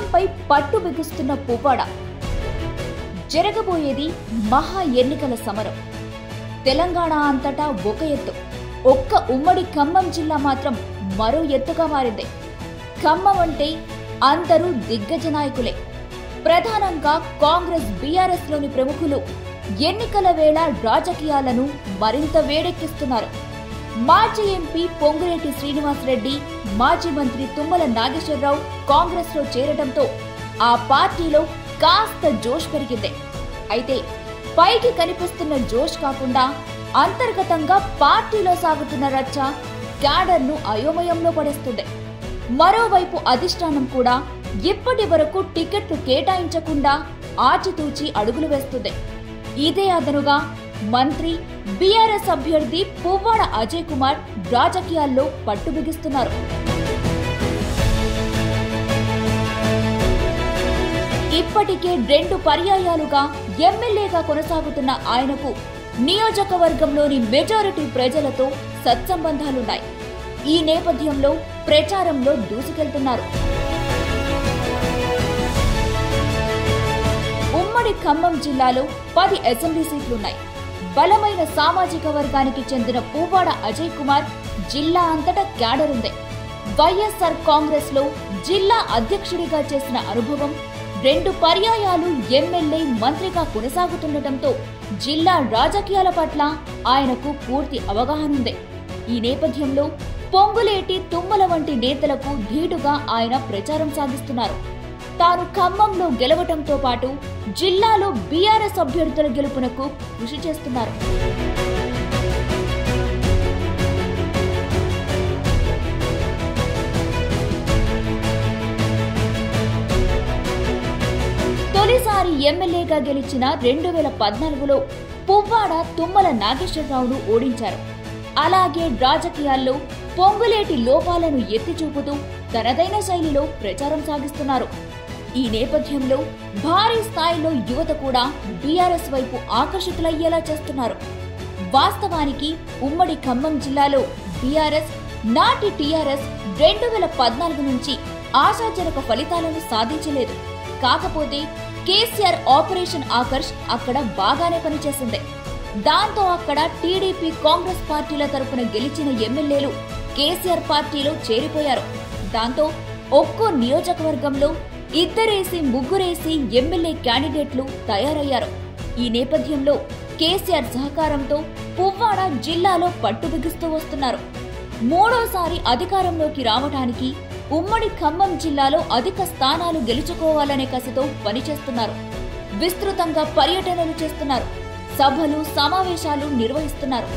ఖమ్మంపై పట్టు బిగుస్తున్న పువ్వాడ జరగబోయేది మహా ఎన్నికల సమరం తెలంగాణ అంతటా ఒక ఎత్తు ఒక్క ఉమ్మడి ఖమ్మం జిల్లా మాత్రం మరో ఎత్తుగా మారింది ఖమ్మం అంటే అందరూ దిగ్గజ నాయకులే ప్రధానంగా కాంగ్రెస్ బీఆర్ఎస్ లోని ప్రముఖులు ఎన్నికల వేళ రాజకీయాలను మరింత వేడెక్కిస్తున్నారు మాజీ ఎంపీ పొంగులేటి శ్రీనివాసరెడ్డి మాజీ మంత్రి తుమ్మల నాగేశ్వరరావు కాంగ్రెస్ లో చేరడంతో ఆ పార్టీలో కాస్త జోష్ పెరిగింది అయితే పైకి కనిపిస్తున్న జోష్ కాకుండా అంతర్గతంగా పార్టీలో సాగుతున్న రచ్చ క్యాడర్ను అయోమయంలో పడేస్తుంది మరోవైపు అధిష్టానం కూడా ఇప్పటి వరకు టికెట్లు కేటాయించకుండా ఆచితూచి అడుగులు వేస్తుంది ఇదే అదనుగా మంత్రి బీఆర్ఎస్ అభ్యర్థి పువ్వాడ అజయ్ కుమార్ రాజకీయాల్లో పట్టు బిగిస్తున్నారు ఇప్పటికే రెండు పర్యాయాలుగా ఎమ్మెల్యేగా కొనసాగుతున్న ఆయనకు నియోజకవర్గంలోని మెజారిటీ ప్రజలతో సత్సంబంధాలున్నాయి ఈ నేపథ్యంలో ప్రచారంలో దూసుకెళ్తున్నారు ఉమ్మడి ఖమ్మం జిల్లాలో పది అసెంబ్లీ సీట్లున్నాయి బలమైన సామాజిక వర్గానికి చెందిన పువ్వాడ అజయ్ కుమార్ జిల్లా అంతటా క్యాడర్ ఉంది వైఎస్ఆర్ కాంగ్రెస్ లో జిల్లా అధ్యక్షుడిగా చేసిన అనుభవం రెండు పర్యాయాలు ఎమ్మెల్యే మంత్రిగా కొనసాగుతుండటంతో జిల్లా రాజకీయాల పట్ల ఆయనకు పూర్తి అవగాహన ఉంది ఈ నేపథ్యంలో పొంగులేటి తుమ్మల వంటి నేతలకు ధీటుగా ఆయన ప్రచారం సాగిస్తున్నారు తాను ఖమ్మంలో గెలవటంతో పాటు జిల్లాలో బీఆర్ఎస్ అభ్యర్థుల గెలుపునకు కృషి చేస్తున్నారు తొలిసారి ఎమ్మెల్యేగా గెలిచిన రెండు వేల పద్నాలుగులో పువ్వాడ తుమ్మల నాగేశ్వరరావును ఓడించారు అలాగే రాజకీయాల్లో పొంగులేటి లోపాలను ఎత్తి చూపుతూ తనదైన శైలిలో ప్రచారం సాగిస్తున్నారు ఈ నేపథ్యంలో భారీ స్థాయిలో యువత కూడా బీఆర్ఎస్ వైపు ఆకర్షితులయ్యేలా చేస్తున్నారు వాస్తవానికి ఉమ్మడి ఖమ్మం జిల్లాలో బీఆర్ఎస్ నాటి టీఆర్ఎస్ రెండు వేల పద్నాలుగు నుంచి ఆశాజనక ఫలితాలను సాధించలేదు కాకపోతే కేసీఆర్ ఆపరేషన్ ఆకర్ష్ అక్కడ బాగానే పనిచేసింది దాంతో అక్కడ టీడీపీ కాంగ్రెస్ పార్టీల తరపున గెలిచిన ఎమ్మెల్యేలు కేసీఆర్ పార్టీలో చేరిపోయారు దాంతో ఒక్కో నియోజకవర్గంలో ఇద్దరేసి ముగ్గురేసి ఎమ్మెల్యే క్యాండిడేట్లు తయారయ్యారు ఈ నేపథ్యంలో కేసీఆర్ సహకారంతో పువ్వాడ జిల్లాలో పట్టు బిగిస్తూ వస్తున్నారు మూడోసారి అధికారంలోకి రావటానికి ఉమ్మడి ఖమ్మం జిల్లాలో అధిక స్థానాలు గెలుచుకోవాలనే కసితో పనిచేస్తున్నారు విస్తృతంగా పర్యటనలు చేస్తున్నారు సభలు సమావేశాలు నిర్వహిస్తున్నారు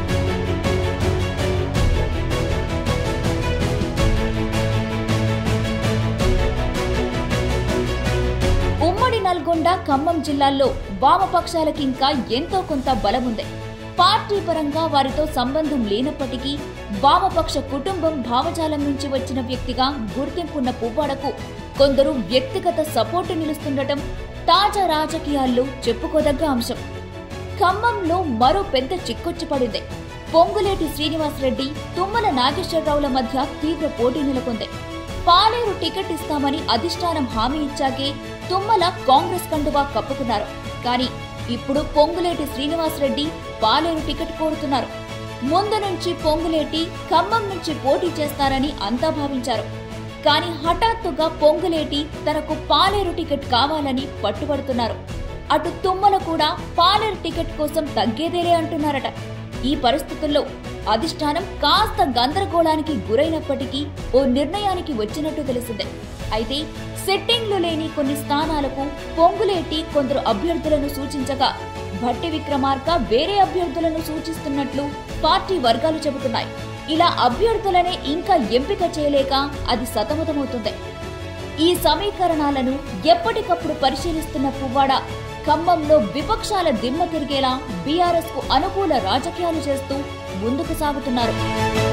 ఉమ్మడి నల్గొండ ఖమ్మం జిల్లాల్లో వామపక్షాలకి ఇంకా ఎంతో కొంత బలముంది పార్టీ పరంగా వారితో సంబంధం లేనప్పటికీ వామపక్ష కుటుంబం భావజాలం నుంచి వచ్చిన వ్యక్తిగా గుర్తింపున్న పువ్వాడకు కొందరు వ్యక్తిగత సపోర్టు నిలుస్తుండటం తాజా రాజకీయాల్లో చెప్పుకోదగ్గ అంశం ఖమ్మంలో మరో పెద్ద చిక్కొచ్చి పడింది పొంగులేటి శ్రీనివాసరెడ్డి తుమ్మల నాగేశ్వరరావుల మధ్య తీవ్ర పోటీ నెలకొంది పాలేరు టికెట్ ఇస్తామని అధిష్టానం హామీ ఇచ్చాకే తుమ్మల కాంగ్రెస్ కండువా కప్పుకున్నారు కానీ ఇప్పుడు పొంగులేటి శ్రీనివాసరెడ్డి పాలేరు టికెట్ కోరుతున్నారు ముందు నుంచి పొంగులేటి ఖమ్మం నుంచి పోటీ చేస్తారని అంతా భావించారు కానీ హఠాత్తుగా పొంగులేటి తనకు పాలేరు టికెట్ కావాలని పట్టుబడుతున్నారు అటు తుమ్మల కూడా పాలేరు టికెట్ కోసం తగ్గేదేలే అంటున్నారట ఈ పరిస్థితుల్లో అధిష్టానం కాస్త గందరగోళానికి గురైనప్పటికీ ఓ నిర్ణయానికి వచ్చినట్టు తెలిసిందే అయితే సెట్టింగ్లు లేని కొన్ని స్థానాలకు పొంగులేటి కొందరు అభ్యర్థులను సూచించగా భట్టి విక్రమార్క వేరే అభ్యర్థులను సూచిస్తున్నట్లు పార్టీ వర్గాలు చెబుతున్నాయి ఇలా అభ్యర్థులనే ఇంకా ఎంపిక చేయలేక అది సతమతమవుతుంది ఈ సమీకరణాలను ఎప్పటికప్పుడు పరిశీలిస్తున్న పువ్వాడ ఖమ్మంలో విపక్షాల దిమ్మ తిరిగేలా బీఆర్ఎస్ కు అనుకూల రాజకీయాలు చేస్తూ ముందుకు సాగుతున్నారు